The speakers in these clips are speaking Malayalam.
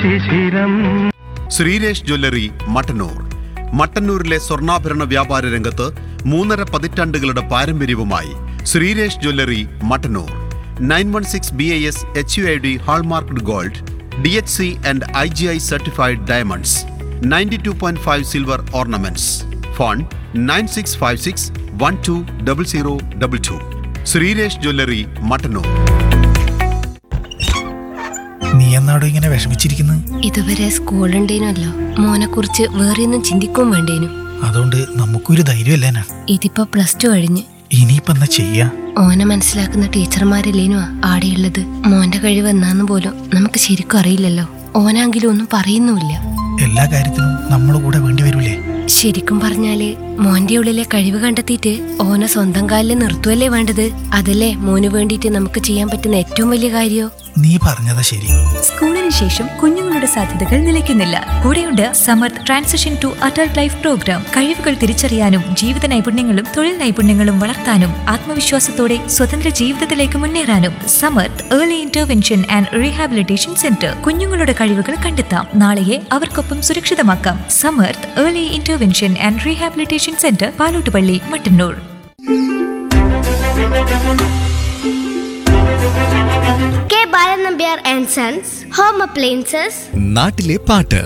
ശിശിരം ശ്രീരേഷ് ജ്വല്ലറി മട്ടന്നൂർ മട്ടന്നൂരിലെ സ്വർണ്ണാഭരണ വ്യാപാര രംഗത്ത് മൂന്നര പതിറ്റാണ്ടുകളുടെ പാരമ്പര്യവുമായി Sreeresh jewellery Mattannur nine one six B I S H U I D hallmarked gold D H C and I G I certified diamonds ninety two point five silver ornaments phone nine six five six one two double zero double two Sreeresh jewellery Mattannur നീ എന്നാടോ ഇങ്ങനെ വിഷമിച്ചിരിക്കുന്നത് ഇതുവരെ സ്കൂളുണ്ടേനല്ലോ മോനെ കുറിച്ച് വേറെ ഒന്നും ചിന്തിക്കും വേണ്ടേനു അതുകൊണ്ട് നമുക്കൊരു ധൈര്യമല്ലേനാ ഇതിപ്പോ പ്ലസ് ടു കഴിഞ്ഞ് ഇനിയിപ്പോ എന്നാ ചെയ്യാ ഓനെ മനസ്സിലാക്കുന്ന ടീച്ചർമാരല്ലേനു ആടെയുള്ളത് മോന്റെ കഴിവ് എന്നാന്ന് പോലും നമുക്ക് ശരിക്കും അറിയില്ലല്ലോ ഓനാങ്കിലും ഒന്നും പറയുന്നുമില്ല എല്ലാ കാര്യത്തിനും നമ്മുടെ കൂടെ വേണ്ടി വരൂലേ ശരിക്കും പറഞ്ഞാല് മോന്റെ ഉള്ളിലെ കഴിവ് കണ്ടെത്തിയിട്ട് ഓനെ സ്വന്തം കാലിൽ നിർത്തുവല്ലേ വേണ്ടത് അതല്ലേ മോന് വേണ്ടിയിട്ട് നമുക്ക് ചെയ്യാൻ പറ്റുന്ന ഏറ്റവും വലിയ കാര്യോ നീ പറഞ്ഞതാ ശരി സ്കൂളിന് ശേഷം കുഞ്ഞുങ്ങളുടെ സാധ്യതകൾ നിലയ്ക്കുന്നില്ല കൂടെയുണ്ട് Samarth transition to adult life programme കഴിവുകൾ തിരിച്ചറിയാനും ജീവിത നൈപുണ്യങ്ങളും തൊഴിൽ നൈപുണ്യങ്ങളും വളർത്താനും ആത്മവിശ്വാസത്തോടെ സ്വതന്ത്ര ജീവിതത്തിലേക്ക് മുന്നേറാനും Samarth early intervention and rehabilitation centre കുഞ്ഞുങ്ങളുടെ കഴിവുകൾ കണ്ടെത്താം നാളെയെ അവർക്കൊപ്പം സുരക്ഷിതമാക്കാം Samarth early intervention and rehabilitation centre Palottupalli Mattannur K Balanambiar and sons home appliances നാട്ടിലെ പാട്ട്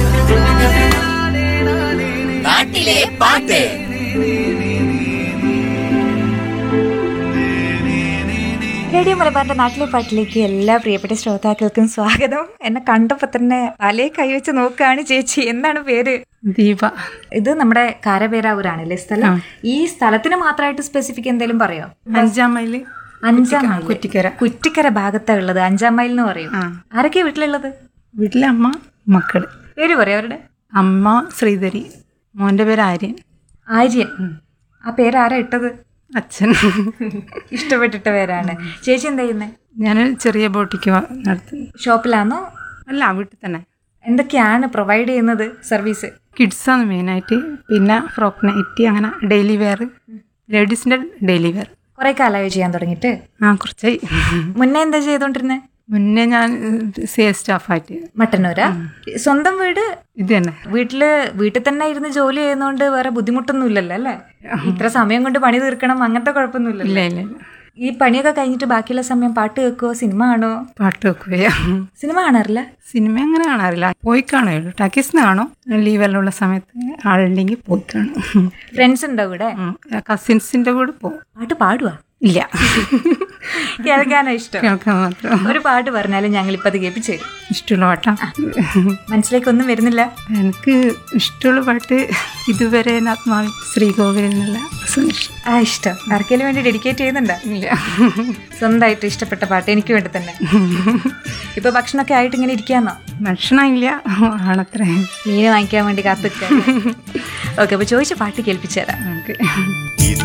റേഡിയോ മലബാറിന്റെ നാട്ടിലെ പാട്ടിലേക്ക് എല്ലാ പ്രിയപ്പെട്ട ശ്രോതാക്കൾക്കും സ്വാഗതം എന്നെ കണ്ടപ്പോ തന്നെ തലേ കൈവച്ച് നോക്കുകയാണ് ചേച്ചി എന്താണ് പേര് ദീപ ഇത് നമ്മുടെ കാരപേരാവൂരാണല്ലേ സ്ഥലം ഈ സ്ഥലത്തിന് മാത്രമായിട്ട് സ്പെസിഫിക് എന്തെങ്കിലും പറയോ അഞ്ചാം മൈല് അഞ്ചാം മൈൽ കുറ്റിക്കര കുറ്റിക്കര ഭാഗത്താ ഉള്ളത് അഞ്ചാം മൈൽ എന്ന് പറയും ആരൊക്കെയാ വീട്ടിലുള്ളത് വീട്ടിലെ അമ്മ മക്കള് പേര് പറയോ അവരുടെ അമ്മ ശ്രീധരി മോന്റെ പേര് ആര്യൻ ആര്യൻ ആ പേര് ആരാ ഇട്ടത് അച്ഛൻ ഇഷ്ടപ്പെട്ടിട്ട പേരാണ് ചേച്ചി എന്താ ചെയ്യുന്നേ ഞാൻ ചെറിയ ബോട്ടിക്ക് നടത്തുന്നു ഷോപ്പിലാണോ അല്ല വീട്ടിൽ തന്നെ എന്തൊക്കെയാണ് പ്രൊവൈഡ് ചെയ്യുന്നത് സർവീസ് കിഡ്സാണ് മെയിനായിട്ട് പിന്നെ ഫ്രോക്ക് നൈറ്റി അങ്ങനെ ഡെയിലി വെയർ ലേഡീസിന്റെ ഡെയിലി വെയർ കുറെ കാലമായി ചെയ്യാൻ തുടങ്ങിയിട്ട് ആ കുറച്ചായി മുന്നേ എന്താ ചെയ്തോണ്ടിരുന്നെ മുന്നേ ഞാൻ സെയിൽസ് സ്റ്റാഫായിട്ട് മട്ടന്നൂരാ സ്വന്തം വീട് ഇത് തന്നെ വീട്ടില് വീട്ടിൽ തന്നെ ഇരുന്ന് ജോലി ചെയ്യുന്നോണ്ട് വേറെ ബുദ്ധിമുട്ടൊന്നും ഇല്ലല്ലോ അല്ലേ ഇത്ര സമയം കൊണ്ട് പണി തീർക്കണം അങ്ങനത്തെ ഇല്ല കുഴപ്പമൊന്നുമില്ലല്ലോ ഇല്ല ഇല്ല ഈ പണിയൊക്കെ കഴിഞ്ഞിട്ട് ബാക്കിയുള്ള സമയം പാട്ട് കേൾക്കുവോ സിനിമ കാണോ പാട്ട് വെക്കുകയാ സിനിമ കാണാറില്ല സിനിമ അങ്ങനെ കാണാറില്ല പോയി കാണുകയുള്ളൂ ടാക്കീസിന് കാണും ലീവെല്ലാം ഉള്ള സമയത്ത് ആളുണ്ടെങ്കിൽ പോയി കാണും ഫ്രണ്ട്സ് ഉണ്ടോ ഇവിടെ കസിൻസിന്റെ കൂടെ പോകും പാട്ട് പാടുവാ ഇല്ല കേൾക്കാനാ ഇഷ്ടം കേൾക്കാൻ മാത്രം ഒരു പാട്ട് പറഞ്ഞാലും ഞങ്ങൾ ഇപ്പൊ അത് കേൾപ്പിച്ചു തരും ഇഷ്ടമുള്ള പാട്ടാ മനസ്സിലേക്കൊന്നും വരുന്നില്ല എനിക്ക് ഇഷ്ടമുള്ള പാട്ട് ഇതുവരെ ആത്മാവിൽ ശ്രീകോവിൽ എന്നുള്ള song ഇഷ്ടം. ആ ഇഷ്ടം ആർക്കെങ്കിലും വേണ്ടി ഡെഡിക്കേറ്റ് ചെയ്യുന്നുണ്ടോ ഇല്ല സ്വന്തമായിട്ട് ഇഷ്ടപ്പെട്ട പാട്ട് എനിക്ക് വേണ്ടി തന്നെ ഇപ്പൊ ഭക്ഷണമൊക്കെ ആയിട്ട് ഇങ്ങനെ ഇരിക്കാന്നോ ഭക്ഷണം ഇല്ല ആണത്രേ മീന് വാങ്ങിക്കാൻ വേണ്ടി കാത്തിരിക്കാം ഓക്കെ അപ്പൊ ചോദിച്ച പാട്ട് കേൾപ്പിച്ചു തരാം ഓക്കെ